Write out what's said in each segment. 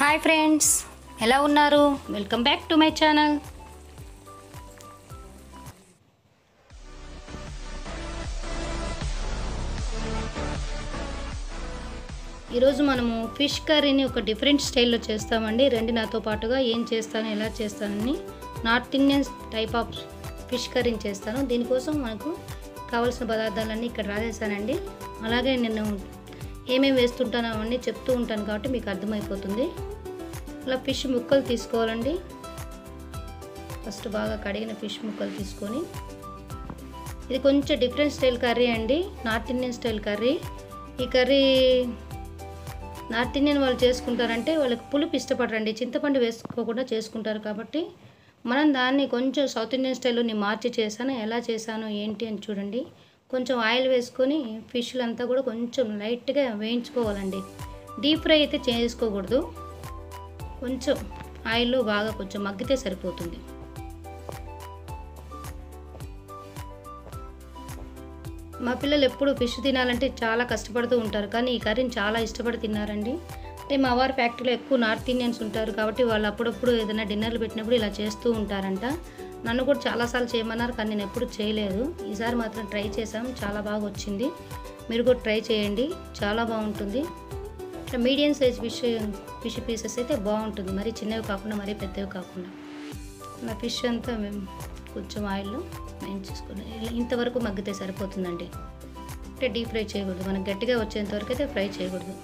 hi friends ఎలా ఉన్నారు welcome back to my channel ఈరోజు మనము ఫిష్ కర్రీని ఒక డిఫరెంట్ స్టైల్లో చేస్తామండి రండి నాతో పాటుగా ఏం చేస్తాను ఎలా చేస్తానని north Indian type of fish కర్రీని చేస్తాను దీనికోసం మనకు కావాల్సిన పదార్థాలన్నీ ఇక్కడ రాసేసానండి అలాగే నేను ఏమేమి వేస్తుంటానో అవన్నీ చెప్తూ ఉంటాను కాబట్టి మీకు అర్థమైపోతుంది అలా ఫిష్ ముక్కలు తీసుకోవాలండి ఫస్ట్ బాగా కడిగిన ఫిష్ ముక్కలు తీసుకొని ఇది కొంచెం డిఫరెంట్ స్టైల్ కర్రీ అండి నార్త్ ఇండియన్ స్టైల్ కర్రీ ఈ కర్రీ నార్త్ ఇండియన్ వాళ్ళు చేసుకుంటారంటే వాళ్ళకి పులుపు ఇష్టపడరండి చింతపండు వేసుకోకుండా చేసుకుంటారు కాబట్టి మనం దాన్ని కొంచెం సౌత్ ఇండియన్ స్టైల్లో నేను మార్చి చేశాను ఎలా చేశాను ఏంటి అని చూడండి కొంచెం ఆయిల్ వేసుకొని ఫిష్లు అంతా కూడా కొంచెం లైట్గా వేయించుకోవాలండి డీప్ ఫ్రై అయితే చేసుకోకూడదు కొంచెం ఆయిల్లో బాగా కొంచెం మగ్గితే సరిపోతుంది మా పిల్లలు ఎప్పుడు ఫిష్ తినాలంటే చాలా కష్టపడుతూ ఉంటారు కానీ ఈ కర్రీని చాలా ఇష్టపడి తిన్నారండి అంటే మా వారి ఫ్యాక్టరీలో ఎక్కువ నార్త్ ఇండియన్స్ ఉంటారు కాబట్టి వాళ్ళు అప్పుడప్పుడు ఏదైనా డిన్నర్లు పెట్టినప్పుడు ఇలా చేస్తూ ఉంటారంట నన్ను కూడా చాలాసార్లు చేయమన్నారు కానీ నేను ఎప్పుడు చేయలేదు ఈసారి మాత్రం ట్రై చేసాం చాలా బాగా వచ్చింది మీరు కూడా ట్రై చేయండి చాలా బాగుంటుంది ఇట్లా medium size fish fish pieces అయితే బాగుంటుంది మరి చిన్నవి కాకుండా మరీ పెద్దవి కాకుండా నా ఫిష్ అంతా మేము కొంచెం ఆయిల్లో వేయించేసుకుని ఇంతవరకు మగ్గితే సరిపోతుందండి అంటే డీప్ ఫ్రై చేయకూడదు మనకు గట్టిగా వచ్చేంత వరకు అయితే ఫ్రై చేయకూడదు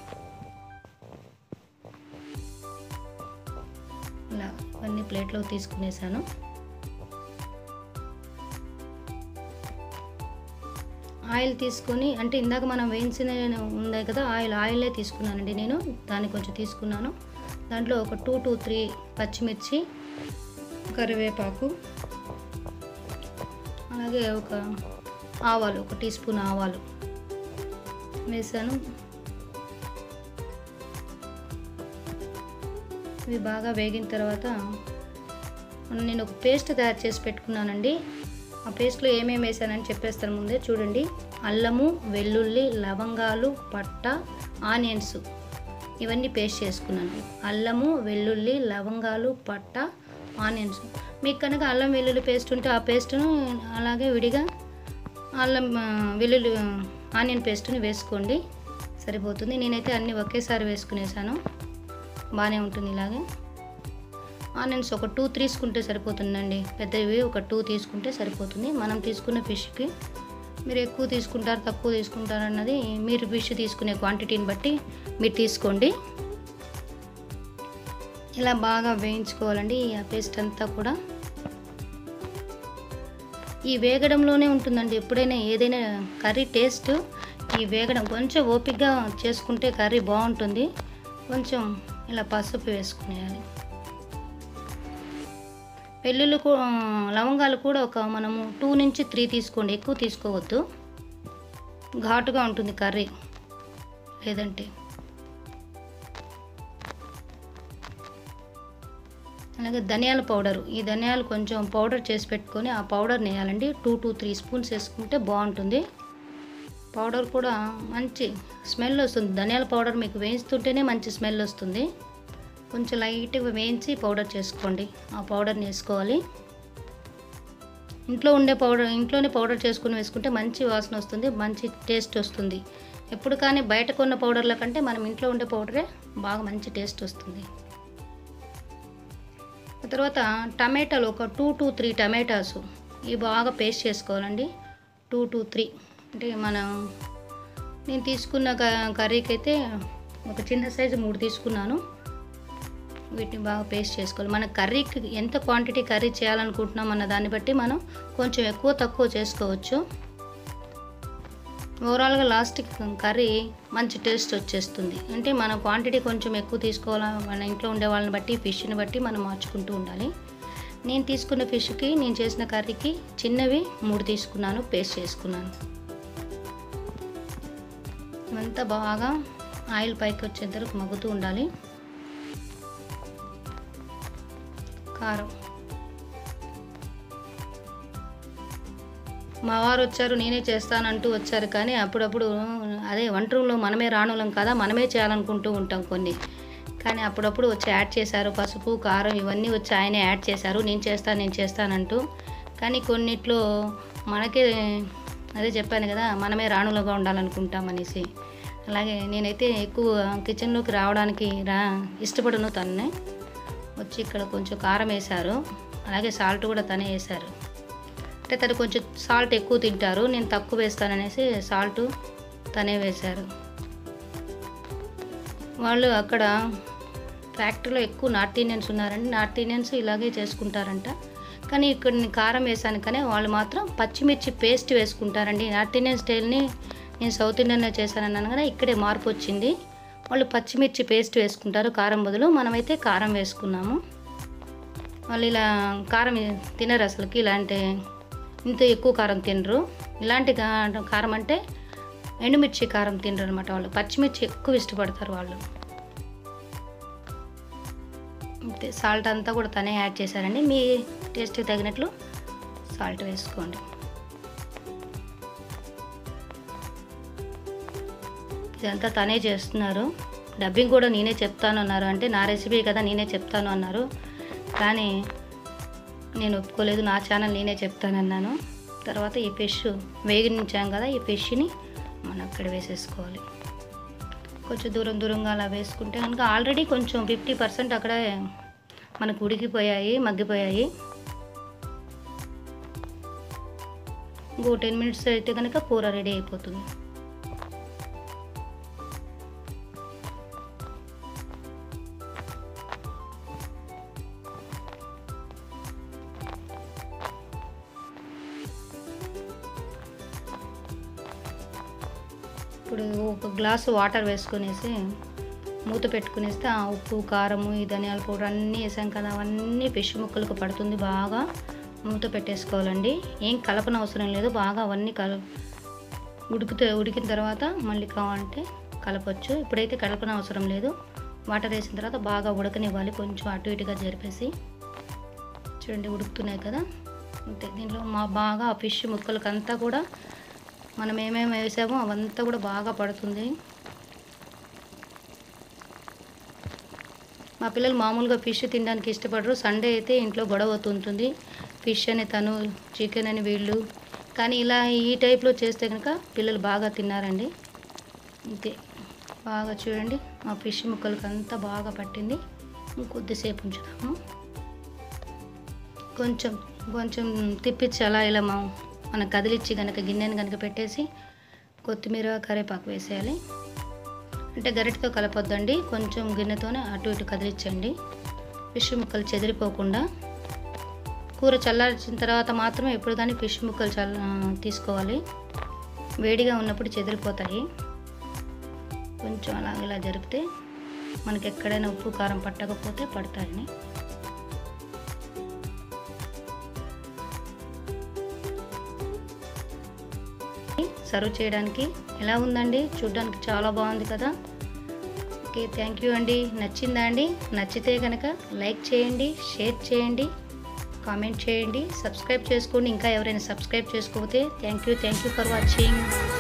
ఇలా అన్ని ప్లేట్లో తీసుకునేసాను ఆయిల్ తీసుకొని అంటే ఇందాక మనం వేయించిన ఉంది కదా ఆయిల్ ఆయిలే తీసుకున్నానండి నేను దాన్ని కొంచెం తీసుకున్నాను దాంట్లో ఒక టూ టు త్రీ పచ్చిమిర్చి కరివేపాకు అలాగే ఒక ఆవాలు ఒక టీ స్పూన్ ఆవాలు వేసాను ఇవి బాగా వేగిన తర్వాత నేను ఒక పేస్ట్ తయారు చేసి పెట్టుకున్నానండి ఆ పేస్ట్లో ఏమేమి వేసానని చెప్పేస్తాను ముందే చూడండి అల్లము వెల్లుల్లి లవంగాలు పట్ట ఆనియన్స్ ఇవన్నీ పేస్ట్ చేసుకున్నాను అల్లము వెల్లుల్లి లవంగాలు పట్ట ఆనియన్స్ మీకు కనుక అల్లం వెల్లుల్లి పేస్ట్ ఉంటే ఆ పేస్ట్ను అలాగే విడిగా అల్లం ఆ, వెల్లుల్లి ఆ, ఆనియన్ పేస్ట్ని వేసుకోండి సరిపోతుంది నేనైతే అన్నీ ఒకేసారి వేసుకునేసాను బాగానే ఉంటుంది ఇలాగే ఆనియన్స్ ఒక టూ తీసుకుంటే సరిపోతుందండి పెద్దవి ఒక టూ తీసుకుంటే సరిపోతుంది మనం తీసుకున్న ఫిష్కి మీరు ఎక్కువ తీసుకుంటారు తక్కువ తీసుకుంటారు అన్నది మీరు ఫిష్ తీసుకునే క్వాంటిటీని బట్టి మీరు తీసుకోండి ఇలా బాగా వేయించుకోవాలండి ఆ పేస్ట్ అంతా కూడా ఈ వేగడంలోనే ఉంటుందండి ఎప్పుడైనా ఏదైనా కర్రీ టేస్ట్ ఈ వేగడం కొంచెం ఓపికగా చేసుకుంటే కర్రీ బాగుంటుంది కొంచెం ఇలా పసుపు వేసుకునేయాలి వెల్లుల్లి కూ లవంగాలు కూడా ఒక మనము టూ నుంచి త్రీ తీసుకోండి ఎక్కువ తీసుకోవద్దు ఘాటుగా ఉంటుంది కర్రీ లేదంటే అలాగే ధనియాల పౌడర్ ఈ ధనియాలు కొంచెం పౌడర్ చేసి పెట్టుకొని ఆ పౌడర్ వేయాలండి టూ టు త్రీ స్పూన్స్ వేసుకుంటే బాగుంటుంది పౌడర్ కూడా మంచి స్మెల్ వస్తుంది ధనియాల పౌడర్ మీకు వేయిస్తుంటేనే మంచి స్మెల్ వస్తుంది కొంచెం లైట్గా వేయించి పౌడర్ చేసుకోండి ఆ పౌడర్ని వేసుకోవాలి ఇంట్లో ఉండే పౌడర్ ఇంట్లోనే పౌడర్ చేసుకుని వేసుకుంటే మంచి వాసన వస్తుంది మంచి టేస్ట్ వస్తుంది ఎప్పుడు కానీ బయట కొన్న పౌడర్ల కంటే మనం ఇంట్లో ఉండే పౌడరే బాగా మంచి టేస్ట్ వస్తుంది ఆ తర్వాత టమాటాలు ఒక టూ టు త్రీ టమాటాస్ ఇవి బాగా పేస్ట్ చేసుకోవాలండి టూ టు త్రీ అంటే మనం నేను తీసుకున్న క- కర్రీకి అయితే ఒక చిన్న సైజు మూడు తీసుకున్నాను వీటిని బాగా పేస్ట్ చేసుకోవాలి మన కర్రీకి ఎంత క్వాంటిటీ కర్రీ చేయాలనుకుంటున్నాం అన్న దాన్ని బట్టి మనం కొంచెం ఎక్కువ తక్కువ చేసుకోవచ్చు ఓవరాల్గా లాస్ట్కి కర్రీ మంచి టేస్ట్ వచ్చేస్తుంది అంటే మన క్వాంటిటీ కొంచెం ఎక్కువ తీసుకోవాలా మన ఇంట్లో ఉండే వాళ్ళని బట్టి ఫిష్ని బట్టి మనం మార్చుకుంటూ ఉండాలి నేను తీసుకున్న ఫిష్కి నేను చేసిన కర్రీకి చిన్నవి మూడు తీసుకున్నాను పేస్ట్ చేసుకున్నాను ఇవంతా బాగా ఆయిల్ పైకి వచ్చేంత వరకు మగ్గుతూ ఉండాలి కారం మా వారు వచ్చారు నేనే చేస్తానంటూ వచ్చారు కానీ అప్పుడప్పుడు అదే వంట రూమ్లో మనమే రానులం కదా మనమే చేయాలనుకుంటూ ఉంటాం కొన్ని కానీ అప్పుడప్పుడు వచ్చి యాడ్ చేశారు పసుపు కారం ఇవన్నీ వచ్చి ఆయనే యాడ్ చేశారు నేను చేస్తాను నేను చేస్తానంటూ కానీ కొన్నిట్లో మనకే అదే చెప్పాను కదా మనమే రాణులుగా ఉండాలనుకుంటామనేసి అలాగే నేనైతే ఎక్కువ కిచెన్లోకి రావడానికి రా ఇష్టపడను తన్నే వచ్చి ఇక్కడ కొంచెం కారం వేశారు అలాగే సాల్ట్ కూడా తనే వేశారు అంటే తను కొంచెం సాల్ట్ ఎక్కువ తింటారు నేను తక్కువ వేస్తాననేసి సాల్ట్ తనే వేశారు వాళ్ళు అక్కడ ఫ్యాక్టరీలో ఎక్కువ నార్త్ ఇండియన్స్ ఉన్నారండి నార్త్ ఇండియన్స్ ఇలాగే చేసుకుంటారంట కానీ ఇక్కడ నేను కారం వేసాను కానీ వాళ్ళు మాత్రం పచ్చిమిర్చి పేస్ట్ వేసుకుంటారండి నార్త్ ఇండియన్ స్టైల్ని నేను సౌత్ ఇండియన్లో చేశానన్నాను కదా ఇక్కడే మార్పు వచ్చింది వాళ్ళు పచ్చిమిర్చి పేస్ట్ వేసుకుంటారు కారం బదులు మనమైతే కారం వేసుకున్నాము వాళ్ళు ఇలా కారం తినరు అసలుకి ఇలాంటి ఇంత ఎక్కువ కారం తినరు ఇలాంటి కా- కారం అంటే ఎండుమిర్చి కారం తినరు అనమాట వాళ్ళు పచ్చిమిర్చి ఎక్కువ ఇష్టపడతారు వాళ్ళు అంతే సాల్ట్ అంతా కూడా తనే యాడ్ చేశారండి మీ టేస్ట్కి తగినట్లు సాల్ట్ వేసుకోండి ఇదంతా తనే చేస్తున్నారు డబ్బింగ్ కూడా నేనే చెప్తాను అన్నారు అంటే నా రెసిపీ కదా నేనే చెప్తాను అన్నారు కానీ నేను ఒప్పుకోలేదు నా ఛానల్ నేనే చెప్తానన్నాను తర్వాత ఈ ఫిష్ వేగించాం కదా ఈ ఫిష్ని మనం అక్కడ వేసేసుకోవాలి కొంచెం దూరం దూరంగా అలా వేసుకుంటే కనుక ఆల్రెడీ కొంచెం ఫిఫ్టీ పర్సెంట్ అక్కడే మనకు ఉడికిపోయాయి మగ్గిపోయాయి ఇంకో టెన్ మినిట్స్ అయితే కనుక కూర రెడీ అయిపోతుంది ఇప్పుడు ఒక గ్లాసు వాటర్ వేసుకునేసి మూత పెట్టుకునేస్తే ఆ ఉప్పు కారము ఈ ధనియాల పౌడర్ అన్నీ వేసాం కదా అవన్నీ ఫిష్ ముక్కలకు పడుతుంది బాగా మూత పెట్టేసుకోవాలండి ఏం కలపన అవసరం లేదు బాగా అవన్నీ కల ఉడికితే ఉడికిన తర్వాత మళ్ళీ కావాలంటే కలపచ్చు ఇప్పుడైతే కలపన అవసరం లేదు వాటర్ వేసిన తర్వాత బాగా ఉడకనివ్వాలి కొంచెం అటు ఇటుగా జరిపేసి చూడండి ఉడుకుతున్నాయి కదా అంతే దీంట్లో మా బాగా ఆ ఫిష్ ముక్కలకి అంతా కూడా మనం ఏమేమి వేసామో అవంతా కూడా బాగా పడుతుంది మా పిల్లలు మామూలుగా ఫిష్ తినడానికి ఇష్టపడరు సండే అయితే ఇంట్లో గొడవ అవుతుంటుంది ఫిష్ అని తను చికెన్ అని వీళ్ళు కానీ ఇలా ఈ టైప్లో చేస్తే కనుక పిల్లలు బాగా తిన్నారండి అంతే బాగా చూడండి మా ఫిష్ ముక్కలకి అంతా బాగా పట్టింది ఇంకొద్దిసేపు ఉంచుదాము కొంచెం కొంచెం తిప్పించి అలా ఇలా మా మనం కదిలిచ్చి కనుక గిన్నెని కనుక పెట్టేసి కొత్తిమీర కరివేపాకు వేసేయాలి అంటే గరిటతో కలపొద్దండి కొంచెం గిన్నెతోనే అటు ఇటు కదిలించండి ఫిష్ ముక్కలు చెదిరిపోకుండా కూర చల్లార్చిన తర్వాత మాత్రమే ఎప్పుడు కానీ ఫిష్ ముక్కలు చల్ల తీసుకోవాలి వేడిగా ఉన్నప్పుడు చెదిరిపోతాయి కొంచెం అలా ఇలా జరిపితే మనకి ఎక్కడైనా ఉప్పు కారం పట్టకపోతే పడతాయని సర్వ్ చేయడానికి ఎలా ఉందండి చూడడానికి చాలా బాగుంది కదా ఓకే థ్యాంక్ యూ అండి నచ్చిందా అండి నచ్చితే కనుక లైక్ చేయండి షేర్ చేయండి కామెంట్ చేయండి సబ్స్క్రైబ్ చేసుకోండి ఇంకా ఎవరైనా సబ్స్క్రైబ్ చేసుకోకపోతే thank you thank you for watching